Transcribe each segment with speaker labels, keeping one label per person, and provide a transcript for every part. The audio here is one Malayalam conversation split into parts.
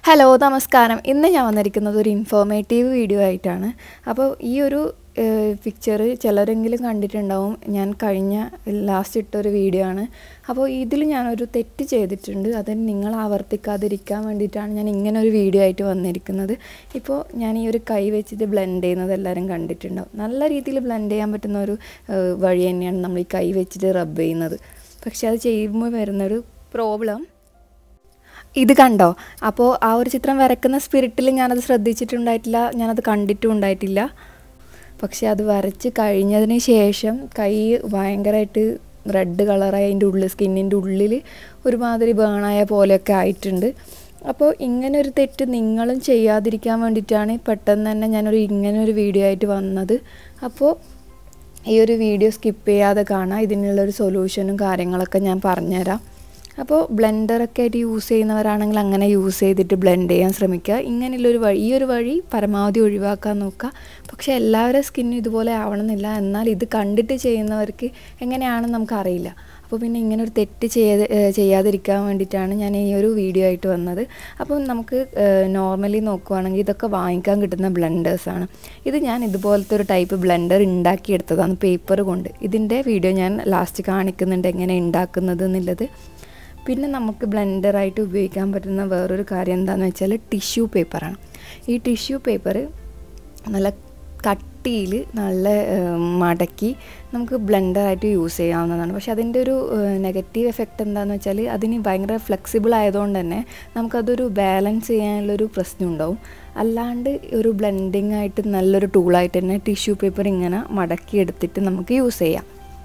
Speaker 1: ഹലോ നമസ്കാരം ഇന്ന് ഞാൻ വന്നിരിക്കുന്നത് ഒരു ഇൻഫോർമേറ്റീവ് വീഡിയോ ആയിട്ടാണ് അപ്പോൾ ഈ ഒരു പിക്ചർ ചിലരെങ്കിലും കണ്ടിട്ടുണ്ടാവും ഞാൻ കഴിഞ്ഞ ലാസ്റ്റ് ഇട്ടൊരു വീഡിയോ ആണ് അപ്പോൾ ഇതിൽ ഞാനൊരു തെറ്റ് ചെയ്തിട്ടുണ്ട് അത് നിങ്ങൾ ആവർത്തിക്കാതിരിക്കാൻ വേണ്ടിയിട്ടാണ് ഞാൻ ഇങ്ങനെ ഒരു വീഡിയോ ആയിട്ട് വന്നിരിക്കുന്നത് ഇപ്പോൾ ഞാൻ ഈ ഒരു കൈ വെച്ചിട്ട് ബ്ലെൻഡ് ചെയ്യുന്നത് എല്ലാവരും കണ്ടിട്ടുണ്ടാവും നല്ല രീതിയിൽ ബ്ലെൻഡ് ചെയ്യാൻ പറ്റുന്ന ഒരു ഏഹ്, വഴി തന്നെയാണ് നമ്മൾ ഈ കൈ വെച്ചിട്ട് റബ്ബ് ചെയ്യുന്നത് പക്ഷെ അത് ചെയ്യുമ്പോൾ വരുന്നൊരു പ്രോബ്ലം ഇത് കണ്ടോ അപ്പോൾ ആ ഒരു ചിത്രം വരക്കുന്ന സ്പിരിറ്റിൽ ഞാനത് ശ്രദ്ധിച്ചിട്ടുണ്ടായിട്ടില്ല ഞാനത് കണ്ടിട്ടും ഉണ്ടായിട്ടില്ല പക്ഷെ അത് വരച്ച് കഴിഞ്ഞതിന് ശേഷം കൈ ഭയങ്കരമായിട്ട് റെഡ് കളറായി അതിൻ്റെ ഉള്ളിൽ സ്കിന്നിൻ്റെ ഉള്ളിൽ ഒരുമാതിരി ബേണായ പോലെയൊക്കെ ആയിട്ടുണ്ട് അപ്പോൾ ഇങ്ങനെ ഒരു തെറ്റ് നിങ്ങളും ചെയ്യാതിരിക്കാൻ വേണ്ടിയിട്ടാണ് പെട്ടെന്ന് തന്നെ ഞാനൊരു ഇങ്ങനെ ഒരു വീഡിയോ ആയിട്ട് വന്നത് അപ്പോൾ ഈ ഒരു വീഡിയോ സ്കിപ്പ് ചെയ്യാതെ കാണാം ഇതിനുള്ളൊരു സൊല്യൂഷനും കാര്യങ്ങളൊക്കെ ഞാൻ പറഞ്ഞുതരാം അപ്പോൾ ബ്ലെൻഡറൊക്കെ ആയിട്ട് യൂസ് ചെയ്യുന്നവരാണെങ്കിൽ അങ്ങനെ യൂസ് ചെയ്തിട്ട് ബ്ലെൻഡ് ചെയ്യാൻ ശ്രമിക്കുക ഇങ്ങനെയുള്ളൊരു വഴി ഈ ഒരു വഴി പരമാവധി ഒഴിവാക്കാൻ നോക്കുക പക്ഷേ എല്ലാവരുടെ സ്കിന്നും ഇതുപോലെ ആവണമെന്നില്ല എന്നാൽ ഇത് കണ്ടിട്ട് ചെയ്യുന്നവർക്ക് എങ്ങനെയാണെന്ന് നമുക്കറിയില്ല അപ്പോൾ പിന്നെ ഇങ്ങനെ ഒരു തെറ്റ് ചെയ്ത് ഏഹ് ചെയ്യാതിരിക്കാൻ വേണ്ടിയിട്ടാണ് ഞാൻ ഈ ഒരു വീഡിയോ ആയിട്ട് വന്നത് അപ്പോൾ നമുക്ക് നോർമലി നോക്കുവാണെങ്കിൽ ഇതൊക്കെ വാങ്ങിക്കാൻ കിട്ടുന്ന ബ്ലെൻഡേഴ്സാണ് ഇത് ഞാൻ ഇതുപോലത്തെ ഒരു ടൈപ്പ് ബ്ലെൻഡർ ഉണ്ടാക്കിയെടുത്തതാണ് പേപ്പർ കൊണ്ട് ഇതിൻ്റെ വീഡിയോ ഞാൻ ലാസ്റ്റ് കാണിക്കുന്നുണ്ട് എങ്ങനെ ഉണ്ടാക്കുന്നത് എന്നുള്ളത് പിന്നെ നമുക്ക് ബ്ലെൻഡറായിട്ട് ഉപയോഗിക്കാൻ പറ്റുന്ന വേറൊരു കാര്യം എന്താണെന്ന് വെച്ചാൽ ടിഷ്യൂ പേപ്പറാണ് ഈ ടിഷ്യൂ പേപ്പർ നല്ല കട്ടിയിൽ നല്ല ഏഹ്, മടക്കി നമുക്ക് ബ്ലെൻഡറായിട്ട് യൂസ് ചെയ്യാവുന്നതാണ് പക്ഷെ അതിൻ്റെ ഒരു നെഗറ്റീവ് എഫക്റ്റ് എന്താണെന്ന് വെച്ചാൽ അതിന് ഭയങ്കര ഫ്ലെക്സിബിൾ ആയതുകൊണ്ട് തന്നെ നമുക്കതൊരു ബാലൻസ് ചെയ്യാനുള്ളൊരു പ്രശ്നം ഉണ്ടാവും അല്ലാണ്ട് ഒരു ബ്ലെൻഡിങ് ആയിട്ട് നല്ലൊരു ടൂളായിട്ട് തന്നെ ടിഷ്യൂ പേപ്പർ ഇങ്ങനെ മടക്കി എടുത്തിട്ട് നമുക്ക് യൂസ് ചെയ്യാം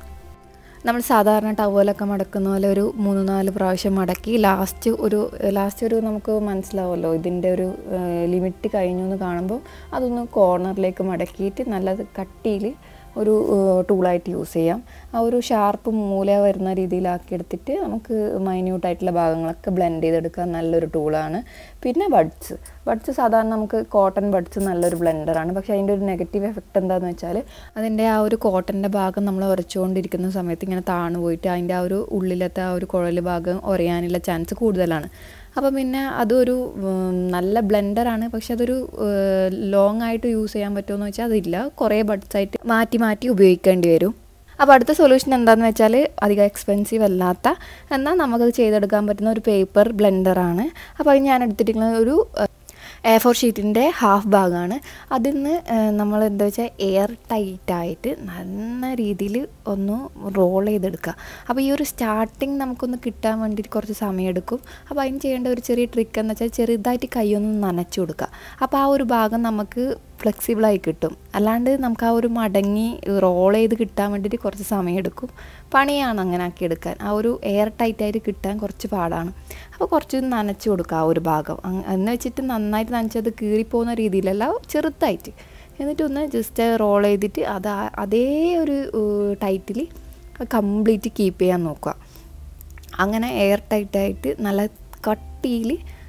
Speaker 1: നമ്മൾ സാധാരണ ടവലൊക്കെ മടക്കുന്ന പോലെ ഒരു മൂന്ന് നാല് പ്രാവശ്യം മടക്കി ലാസ്റ്റ് ഒരു ലാസ്റ്റ് ഒരു നമുക്ക് മനസ്സിലാവുമല്ലോ ഇതിൻ്റെ ഒരു ലിമിറ്റ് കഴിഞ്ഞു എന്ന് കാണുമ്പോൾ അതൊന്ന് കോർണറിലേക്ക് മടക്കിയിട്ട് നല്ല കട്ടിയിൽ ഒരു ടൂളായിട്ട് യൂസ് ചെയ്യാം ആ ഒരു ഷാർപ്പ് മൂല വരുന്ന രീതിയിലാക്കി എടുത്തിട്ട് നമുക്ക് മൈന്യൂട്ടായിട്ടുള്ള ഭാഗങ്ങളൊക്കെ ബ്ലെൻഡ് ചെയ്തെടുക്കാൻ നല്ലൊരു ടൂളാണ് പിന്നെ ബഡ്സ് ബഡ്സ് സാധാരണ നമുക്ക് കോട്ടൺ ബഡ്സ് നല്ലൊരു ബ്ലെൻഡറാണ് പക്ഷേ അതിൻ്റെ ഒരു നെഗറ്റീവ് എഫക്റ്റ് എന്താണെന്ന് വെച്ചാൽ അതിൻ്റെ ആ ഒരു കോട്ടൻ്റെ ഭാഗം നമ്മൾ ഉരച്ചുകൊണ്ടിരിക്കുന്ന സമയത്ത് ഇങ്ങനെ താണു പോയിട്ട് അതിൻ്റെ ആ ഒരു ഉള്ളിലത്തെ ആ ഒരു കുഴൽ ഭാഗം ഉരയാനുള്ള ചാൻസ് കൂടുതലാണ് അപ്പോൾ പിന്നെ അതൊരു ഉം, നല്ല ബ്ലെൻഡറാണ് പക്ഷെ അതൊരു ലോങ് ആയിട്ട് യൂസ് ചെയ്യാൻ പറ്റുമെന്ന് വെച്ചാൽ അതില്ല കുറേ ബഡ്സ് ആയിട്ട് മാറ്റി മാറ്റി ഉപയോഗിക്കേണ്ടി വരും അപ്പോൾ അടുത്ത സൊല്യൂഷൻ എന്താണെന്ന് വെച്ചാൽ അധികം എക്സ്പെൻസീവ് അല്ലാത്ത എന്നാൽ നമുക്കത് ചെയ്തെടുക്കാൻ പറ്റുന്ന ഒരു പേപ്പർ ബ്ലെൻഡറാണ് അപ്പോൾ അത് ഞാൻ എടുത്തിട്ടുള്ള ഒരു എ ഫോർ ഷീറ്റിൻ്റെ ഹാഫ് ഭാഗമാണ് അതിൽ നിന്ന് നമ്മൾ എന്താ വെച്ചാൽ എയർ ടൈറ്റായിട്ട് നല്ല രീതിയിൽ ഒന്ന് റോൾ ചെയ്തെടുക്കുക അപ്പോൾ ഈ ഒരു സ്റ്റാർട്ടിങ് നമുക്കൊന്ന് കിട്ടാൻ വേണ്ടിയിട്ട് കുറച്ച് സമയമെടുക്കും അപ്പോൾ അതിന് ചെയ്യേണ്ട ഒരു ചെറിയ ട്രിക്ക് എന്ന് വെച്ചാൽ ചെറുതായിട്ട് കൈയൊന്ന് നനച്ചു കൊടുക്കുക അപ്പോൾ ആ ഒരു ഭാഗം നമുക്ക് ഫ്ലെക്സിബിളായി കിട്ടും അല്ലാണ്ട് നമുക്ക് ആ ഒരു മടങ്ങി റോൾ ചെയ്ത് കിട്ടാൻ വേണ്ടിയിട്ട് കുറച്ച് സമയമെടുക്കും പണിയാണ് അങ്ങനെ ആക്കി എടുക്കാൻ ആ ഒരു എയർ ടൈറ്റായിട്ട് കിട്ടാൻ കുറച്ച് പാടാണ് അപ്പോൾ കുറച്ച് നനച്ച് കൊടുക്കുക ആ ഒരു ഭാഗം അങ് എന്ന് വെച്ചിട്ട് നന്നായിട്ട് നനച്ചത് കീറിപ്പോകുന്ന രീതിയിലല്ല ചെറുതായിട്ട് എന്നിട്ടൊന്ന് ജസ്റ്റ് റോൾ ചെയ്തിട്ട് അത് ആ- അതേ ഒരു ടൈറ്റിൽ കംപ്ലീറ്റ് കീപ്പ് ചെയ്യാൻ നോക്കുക അങ്ങനെ എയർ ടൈറ്റായിട്ട് നല്ല കട്ടിയിൽ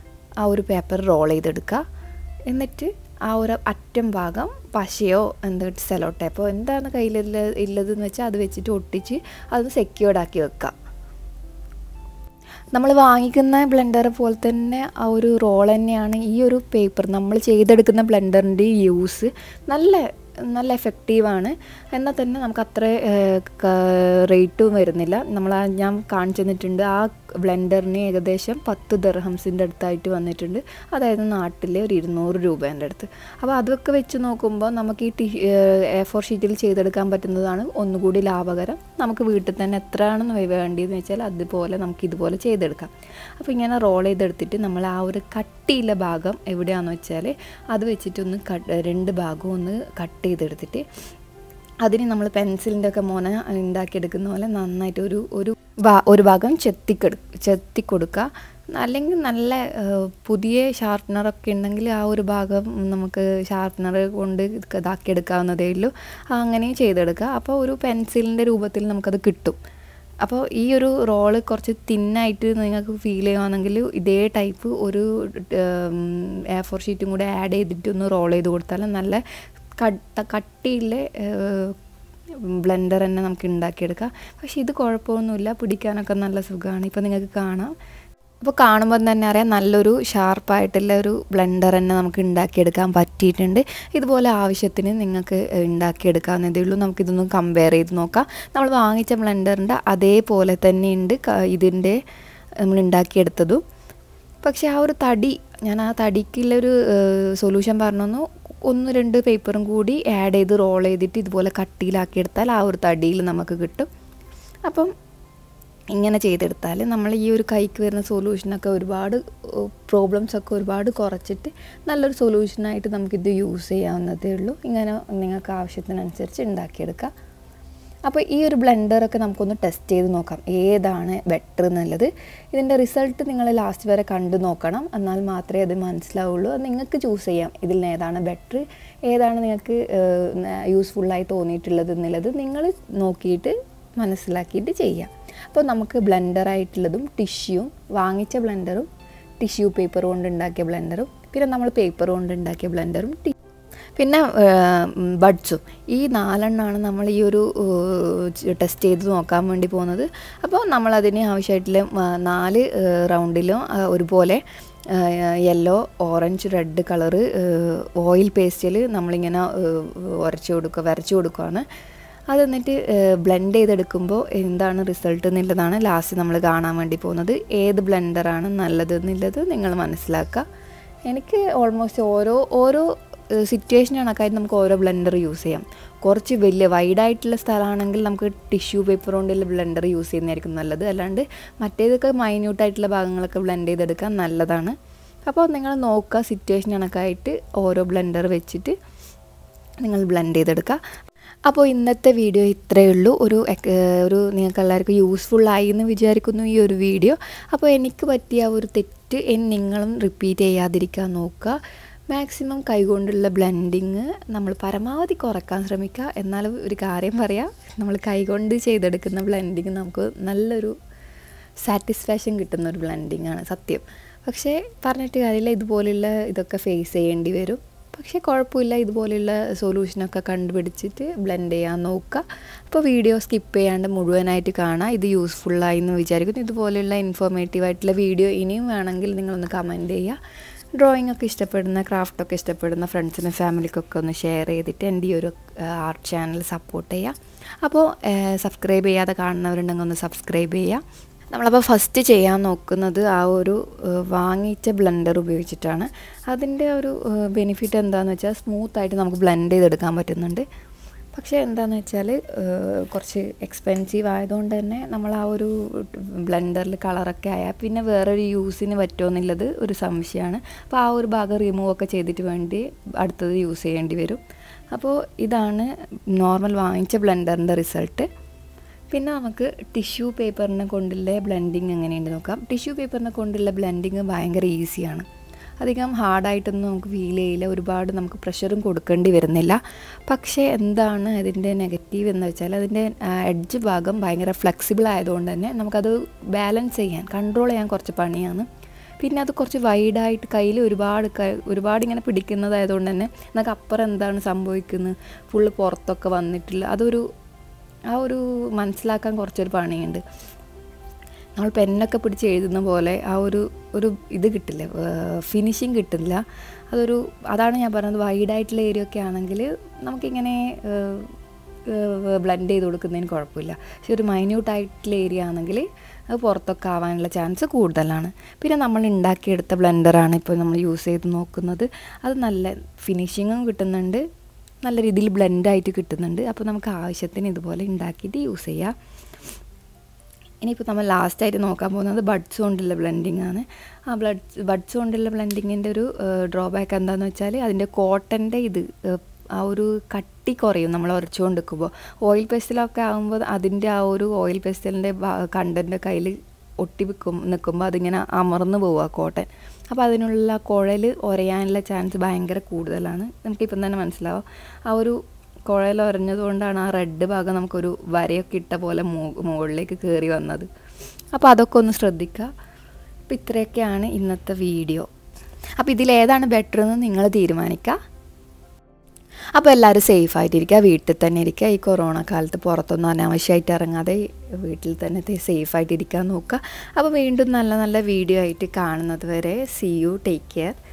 Speaker 1: ആ ഒരു പേപ്പർ റോൾ ചെയ്തെടുക്കുക എന്നിട്ട് ആ ഒരു അറ്റം ഭാഗം പശയോ എന്താ സെലോ ടേപ്പോ എന്താണ് കയ്യിൽ ഉള്ളതെന്ന് വെച്ചാൽ അത് വെച്ചിട്ട് ഒട്ടിച്ച് അത് സെക്യൂർഡ് ആക്കി വെക്കുക നമ്മൾ വാങ്ങിക്കുന്ന ബ്ലെൻഡർ പോലെ തന്നെ ആ ഒരു റോൾ തന്നെയാണ് ഈ ഒരു പേപ്പർ നമ്മൾ ചെയ്തെടുക്കുന്ന ബ്ലെൻഡറിൻ്റെ യൂസ് നല്ല നല്ല എഫക്റ്റീവാണ് എന്നാൽ തന്നെ നമുക്ക് അത്ര റേറ്റും വരുന്നില്ല നമ്മൾ ആ ഞാൻ കാണിച്ചു തന്നിട്ടുണ്ട് ആ ബ്ലെൻഡറിന് ഏകദേശം പത്ത് ദർഹംസിൻ്റെ അടുത്തായിട്ട് വന്നിട്ടുണ്ട് അതായത് നാട്ടിലെ ഒരു ഇരുന്നൂറ് രൂപേൻ്റെ അടുത്ത് അപ്പോൾ അതൊക്കെ വെച്ച് നോക്കുമ്പോൾ നമുക്ക് ഈ ടി എ ഫോർ ഷീറ്റിൽ ചെയ്തെടുക്കാൻ പറ്റുന്നതാണ് ഒന്നുകൂടി ലാഭകരം നമുക്ക് വീട്ടിൽ തന്നെ എത്രയാണെന്ന് വേണ്ടിയെന്ന് വെച്ചാൽ അതുപോലെ നമുക്ക് ഇതുപോലെ ചെയ്തെടുക്കാം അപ്പോൾ ഇങ്ങനെ റോൾ ചെയ്തെടുത്തിട്ട് നമ്മൾ ആ ഒരു കട്ടിയുള്ള ഭാഗം എവിടെയാണെന്ന് വെച്ചാൽ അത് വെച്ചിട്ടൊന്ന് കട്ട് രണ്ട് ഭാഗവും ഒന്ന് കട്ട് ചെയ്തെടുത്തിട്ട് അതിന് നമ്മൾ പെൻസിലിൻ്റെ ഒക്കെ മോന ഉണ്ടാക്കിയെടുക്കുന്ന പോലെ നന്നായിട്ട് ഒരു ഒരു ഭാ ഒരു ഭാഗം ചെത്തിക്കെടു ചെത്തി കൊടുക്കുക അല്ലെങ്കിൽ നല്ല ഏഹ്, പുതിയ ഷാർപ്പനറൊക്കെ ഉണ്ടെങ്കിൽ ആ ഒരു ഭാഗം നമുക്ക് ഷാർപ്പനർ കൊണ്ട് ഇതാക്കിയെടുക്കാവുന്നതേ ഉള്ളൂ അങ്ങനെ ചെയ്തെടുക്കുക അപ്പോൾ ഒരു പെൻസിലിൻ്റെ രൂപത്തിൽ നമുക്കത് കിട്ടും അപ്പോൾ ഈ ഒരു റോള് കുറച്ച് തിന്നായിട്ട് നിങ്ങൾക്ക് ഫീൽ ചെയ്യുകയാണെങ്കിൽ ഇതേ ടൈപ്പ് ഒരു എ ഫോർ ഷീറ്റും കൂടെ ആഡ് ചെയ്തിട്ട് ഒന്ന് റോൾ ചെയ്ത് കൊടുത്താൽ നല്ല കട്ട കട്ടിയിലെ ബ്ലെൻഡർ തന്നെ നമുക്ക് ഉണ്ടാക്കിയെടുക്കാം പക്ഷേ ഇത് കുഴപ്പമൊന്നുമില്ല പിടിക്കാനൊക്കെ നല്ല സുഖമാണ് ഇപ്പോൾ നിങ്ങൾക്ക് കാണാം അപ്പോൾ കാണുമ്പോൾ തന്നെ അറിയാം നല്ലൊരു ഷാർപ്പായിട്ടുള്ള ഒരു ബ്ലെൻഡർ തന്നെ നമുക്ക് ഉണ്ടാക്കിയെടുക്കാൻ പറ്റിയിട്ടുണ്ട് ഇതുപോലെ ആവശ്യത്തിന് നിങ്ങൾക്ക് ഉണ്ടാക്കിയെടുക്കാവുന്നതേ ഉള്ളൂ നമുക്കിതൊന്ന് കമ്പയർ ചെയ്ത് നോക്കാം നമ്മൾ വാങ്ങിച്ച ബ്ലെൻഡറിൻ്റെ അതേപോലെ തന്നെയുണ്ട് ഇതിൻ്റെ നമ്മൾ ഉണ്ടാക്കിയെടുത്തതും പക്ഷേ ആ ഒരു തടി ഞാൻ ആ തടിക്കുള്ളൊരു സൊല്യൂഷൻ പറഞ്ഞു ഒന്ന് രണ്ട് പേപ്പറും കൂടി ആഡ് ചെയ്ത് റോൾ ചെയ്തിട്ട് ഇതുപോലെ കട്ടിയിലാക്കി എടുത്താൽ ആ ഒരു തടിയിൽ നമുക്ക് കിട്ടും അപ്പം ഇങ്ങനെ ചെയ്തെടുത്താൽ നമ്മൾ ഈ ഒരു കൈക്ക് വരുന്ന സൊല്യൂഷനൊക്കെ ഒരുപാട് പ്രോബ്ലംസ് ഒക്കെ ഒരുപാട് കുറച്ചിട്ട് നല്ലൊരു സൊല്യൂഷനായിട്ട് നമുക്കിത് യൂസ് ചെയ്യാവുന്നതേ ഉള്ളൂ ഇങ്ങനെ നിങ്ങൾക്ക് ആവശ്യത്തിനനുസരിച്ച് ഉണ്ടാക്കിയെടുക്കാം അപ്പോൾ ഈ ഒരു ബ്ലെൻഡറൊക്കെ നമുക്കൊന്ന് ടെസ്റ്റ് ചെയ്ത് നോക്കാം ഏതാണ് ബെറ്റർ എന്നുള്ളത് ഇതിൻ്റെ റിസൾട്ട് നിങ്ങൾ ലാസ്റ്റ് വരെ കണ്ടു നോക്കണം എന്നാൽ മാത്രമേ അത് മനസ്സിലാവുള്ളൂ അത് നിങ്ങൾക്ക് ചൂസ് ചെയ്യാം ഇതിൽ നിന്ന് ഏതാണ് ബെറ്റർ ഏതാണ് നിങ്ങൾക്ക് യൂസ്ഫുള്ളായി തോന്നിയിട്ടുള്ളത് എന്നുള്ളത് നിങ്ങൾ നോക്കിയിട്ട് മനസ്സിലാക്കിയിട്ട് ചെയ്യാം അപ്പോൾ നമുക്ക് ബ്ലെൻഡറായിട്ടുള്ളതും ടിഷ്യൂവും വാങ്ങിച്ച ബ്ലെൻഡറും ടിഷ്യൂ പേപ്പർ കൊണ്ട് ഉണ്ടാക്കിയ ബ്ലെൻഡറും പിന്നെ നമ്മൾ പേപ്പർ കൊണ്ട് ഉണ്ടാക്കിയ ബ്ലെൻഡറും പിന്നെ ബഡ്സും ഈ നാലെണ്ണമാണ് നമ്മൾ ഈ ഒരു ടെസ്റ്റ് ചെയ്ത് നോക്കാൻ വേണ്ടി പോകുന്നത് അപ്പോൾ നമ്മളതിന് ആവശ്യമായിട്ടുള്ള നാല് റൗണ്ടിലും ഒരുപോലെ yellow orange red colour oil പേസ്റ്റിൽ നമ്മളിങ്ങനെ ഉരച്ചു കൊടുക്കുക വരച്ചു കൊടുക്കുകയാണ് അത് എന്നിട്ട് ബ്ലെൻഡ് ചെയ്തെടുക്കുമ്പോൾ എന്താണ് റിസൾട്ട് എന്നുള്ളതാണ് ലാസ്റ്റ് നമ്മൾ കാണാൻ വേണ്ടി പോകുന്നത് ഏത് ബ്ലെൻഡറാണ് നല്ലത് എന്നുള്ളത് നിങ്ങൾ മനസ്സിലാക്കുക എനിക്ക് ഓൾമോസ്റ്റ് ഓരോ ഓരോ സിറ്റുവേഷൻ കണക്കായിട്ട് നമുക്ക് ഓരോ ബ്ലെൻഡർ യൂസ് ചെയ്യാം കുറച്ച് വലിയ വൈഡായിട്ടുള്ള സ്ഥലമാണെങ്കിൽ നമുക്ക് ടിഷ്യൂ പേപ്പർ കൊണ്ടുള്ള ബ്ലെൻഡർ യൂസ് ചെയ്യുന്നതായിരിക്കും നല്ലത് അല്ലാണ്ട് മറ്റേതൊക്കെ മൈന്യൂട്ടായിട്ടുള്ള ഭാഗങ്ങളൊക്കെ ബ്ലെൻഡ് ചെയ്തെടുക്കാൻ നല്ലതാണ് അപ്പോൾ നിങ്ങൾ നോക്കുക സിറ്റുവേഷൻ കണക്കായിട്ട് ഓരോ ബ്ലെൻഡർ വെച്ചിട്ട് നിങ്ങൾ ബ്ലെൻഡ് ചെയ്തെടുക്കുക അപ്പോൾ ഇന്നത്തെ വീഡിയോ ഇത്രയേ ഉള്ളൂ ഒരു ഒരു നിങ്ങൾക്ക് എല്ലാവർക്കും യൂസ്ഫുള്ളായി എന്ന് വിചാരിക്കുന്നു ഈ ഒരു വീഡിയോ അപ്പോൾ എനിക്ക് പറ്റിയ ഒരു തെറ്റ് നിങ്ങളും റിപ്പീറ്റ് ചെയ്യാതിരിക്കാൻ നോക്കുക മാക്സിമം കൈകൊണ്ടുള്ള ബ്ലെൻഡിങ് നമ്മൾ പരമാവധി കുറക്കാൻ ശ്രമിക്കുക എന്നാലും ഒരു കാര്യം പറയാം നമ്മൾ കൈകൊണ്ട് ചെയ്തെടുക്കുന്ന ബ്ലെൻഡിങ് നമുക്ക് നല്ലൊരു സാറ്റിസ്ഫാക്ഷൻ കിട്ടുന്ന ഒരു ബ്ലെൻഡിങ് ആണ് സത്യം പക്ഷേ പറഞ്ഞിട്ട് കാര്യമില്ല ഇതുപോലുള്ള ഇതൊക്കെ ഫേസ് ചെയ്യേണ്ടി വരും പക്ഷേ കുഴപ്പമില്ല ഇതുപോലെയുള്ള സൊല്യൂഷനൊക്കെ കണ്ടുപിടിച്ചിട്ട് ബ്ലെൻഡ് ചെയ്യാൻ നോക്കുക അപ്പോൾ വീഡിയോ സ്കിപ്പ് ചെയ്യാണ്ട് മുഴുവനായിട്ട് കാണാം ഇത് യൂസ്ഫുള്ളായി എന്ന് വിചാരിക്കുന്നു ഇതുപോലെയുള്ള ഇൻഫോർമേറ്റീവ് ആയിട്ടുള്ള വീഡിയോ ഇനിയും വേണമെങ്കിൽ നിങ്ങളൊന്ന് കമൻറ്റ് ചെയ്യുക ഡ്രോയിങ് ഒക്കെ ഇഷ്ടപ്പെടുന്ന ക്രാഫ്റ്റൊക്കെ ഇഷ്ടപ്പെടുന്ന ഫ്രണ്ട്സിനും ഫാമിലിക്കൊക്കെ ഒന്ന് ഷെയർ ചെയ്തിട്ട് എൻ്റെ ഈ ഒരു ആർട്ട് ചാനൽ സപ്പോർട്ട് ചെയ്യുക അപ്പോൾ സബ്സ്ക്രൈബ് ചെയ്യാതെ കാണുന്നവരുണ്ടെങ്കിൽ ഒന്ന് സബ്സ്ക്രൈബ് ചെയ്യുക നമ്മളപ്പോൾ ഫസ്റ്റ് ചെയ്യാൻ നോക്കുന്നത് ആ ഒരു വാങ്ങിച്ച ബ്ലെൻഡർ ഉപയോഗിച്ചിട്ടാണ് അതിൻ്റെ ഒരു ബെനിഫിറ്റ് എന്താണെന്ന് വെച്ചാൽ സ്മൂത്തായിട്ട് നമുക്ക് ബ്ലെൻഡ് ചെയ്തെടുക്കാൻ പറ്റുന്നുണ്ട് പക്ഷേ എന്താണെന്ന് വെച്ചാൽ കുറച്ച് എക്സ്പെൻസീവ് ആയതുകൊണ്ട് തന്നെ നമ്മൾ ആ ഒരു ബ്ലെൻഡറിൽ കളറൊക്കെ ആയാൽ പിന്നെ വേറൊരു യൂസിന് പറ്റുമോ എന്നുള്ളത് ഒരു സംശയമാണ് അപ്പോൾ ആ ഒരു ഭാഗം റിമൂവ് ഒക്കെ ചെയ്തിട്ട് വേണ്ടി അടുത്തത് യൂസ് ചെയ്യേണ്ടി വരും അപ്പോൾ ഇതാണ് നോർമൽ വാങ്ങിച്ച ബ്ലെൻഡറിൻ്റെ റിസൾട്ട് പിന്നെ നമുക്ക് ടിഷ്യൂ പേപ്പറിനെ കൊണ്ടുള്ള ബ്ലെൻഡിങ് എങ്ങനെയുണ്ട് നോക്കാം ടിഷ്യൂ പേപ്പറിനെ കൊണ്ടുള്ള ബ്ലെൻഡിങ് ഭയങ്കര ഈസിയാണ് അധികം ഹാർഡായിട്ടൊന്നും നമുക്ക് ഫീൽ ചെയ്യില്ല ഒരുപാട് നമുക്ക് പ്രഷറും കൊടുക്കേണ്ടി വരുന്നില്ല പക്ഷേ എന്താണ് അതിൻ്റെ നെഗറ്റീവ് എന്ന് വെച്ചാൽ അതിൻ്റെ എഡ്ജ് ഭാഗം ഭയങ്കര ഫ്ലെക്സിബിൾ ആയതുകൊണ്ട് തന്നെ നമുക്കത് ബാലൻസ് ചെയ്യാൻ കൺട്രോൾ ചെയ്യാൻ കുറച്ച് പണിയാണ് പിന്നെ അത് കുറച്ച് വൈഡായിട്ട് കയ്യിൽ ഒരുപാട് ഒരുപാട് ഇങ്ങനെ പിടിക്കുന്നതായതുകൊണ്ട് തന്നെ നമുക്ക് അപ്പുറം എന്താണ് സംഭവിക്കുന്നത് ഫുള്ള് പുറത്തൊക്കെ വന്നിട്ടില്ല അതൊരു ആ ഒരു മനസ്സിലാക്കാൻ കുറച്ചൊരു പണിയുണ്ട് നമ്മൾ പെന്നൊക്കെ പിടിച്ച് എഴുതുന്ന പോലെ ആ ഒരു ഒരു ഇത് കിട്ടില്ല ഫിനിഷിങ് കിട്ടില്ല അതൊരു അതാണ് ഞാൻ പറഞ്ഞത് വൈഡായിട്ടുള്ള ഏരിയ ഒക്കെ ആണെങ്കിൽ നമുക്കിങ്ങനെ ബ്ലെൻഡ് ചെയ്ത് കൊടുക്കുന്നതിന് കുഴപ്പമില്ല പക്ഷെ ഒരു മൈന്യൂട്ടായിട്ടുള്ള ഏരിയ ആണെങ്കിൽ അത് പുറത്തൊക്കെ ആവാനുള്ള ചാൻസ് കൂടുതലാണ് പിന്നെ നമ്മൾ ഉണ്ടാക്കിയെടുത്ത ബ്ലെൻഡറാണ് ഇപ്പോൾ നമ്മൾ യൂസ് ചെയ്ത് നോക്കുന്നത് അത് നല്ല ഫിനിഷിങ്ങും കിട്ടുന്നുണ്ട് നല്ല രീതിയിൽ ബ്ലെൻഡായിട്ട് കിട്ടുന്നുണ്ട് അപ്പോൾ നമുക്ക് ആവശ്യത്തിന് ഇതുപോലെ ഉണ്ടാക്കിയിട്ട് യൂസ് ചെയ്യാം ഇനിയിപ്പോൾ നമ്മൾ ലാസ്റ്റായിട്ട് നോക്കാൻ പോകുന്നത് ബഡ്സ് കൊണ്ടുള്ള ബ്ലെൻഡിങ് ആണ് ആ ബ്ലഡ്സ് ബഡ്സ് കൊണ്ടുള്ള ബ്ലെൻഡിങ്ങിൻ്റെ ഒരു ഡ്രോബാക്ക് എന്താണെന്ന് വെച്ചാൽ അതിൻ്റെ കോട്ടൻ്റെ ഇത് ആ ഒരു കട്ടി കുറയും നമ്മൾ ഉരച്ചുകൊണ്ട് നിൽക്കുമ്പോൾ ഓയിൽ പേസ്റ്റിലൊക്കെ ആകുമ്പോൾ അതിൻ്റെ ആ ഒരു ഓയിൽ പേസ്റ്റലിൻ്റെ കണ്ടൻ്റെ കയ്യിൽ ഒട്ടി വെക്കും നിൽക്കുമ്പോൾ അതിങ്ങനെ അമർന്നു പോവുക കോട്ടൺ അപ്പോൾ അതിനുള്ള കുഴൽ ഉരയാനുള്ള ചാൻസ് ഭയങ്കര കൂടുതലാണ് നമുക്കിപ്പം തന്നെ മനസ്സിലാവും ആ ഒരു കുഴൽ ഉരഞ്ഞതുകൊണ്ടാണ് ആ റെഡ് ഭാഗം നമുക്കൊരു വരയൊക്കെ ഇട്ട പോലെ മുകളിലേക്ക് കയറി വന്നത് അപ്പോൾ അതൊക്കെ ഒന്ന് ശ്രദ്ധിക്കുക അപ്പോൾ ഇത്രയൊക്കെയാണ് ഇന്നത്തെ വീഡിയോ അപ്പോൾ ഇതിലേതാണ് ബെറ്റർ എന്ന് നിങ്ങൾ തീരുമാനിക്കുക അപ്പോൾ എല്ലാവരും സേഫ് ആയിട്ടിരിക്കുക വീട്ടിൽ തന്നെ ഇരിക്കുക ഈ കൊറോണ കാലത്ത് പുറത്തൊന്നും അനാവശ്യമായിട്ട് ഇറങ്ങാതെ വീട്ടിൽ തന്നെ സേഫ് ആയിട്ടിരിക്കാൻ നോക്കുക അപ്പോൾ വീണ്ടും നല്ല നല്ല വീഡിയോ ആയിട്ട് കാണുന്നത് വരെ സി യു ടേക്ക് കെയർ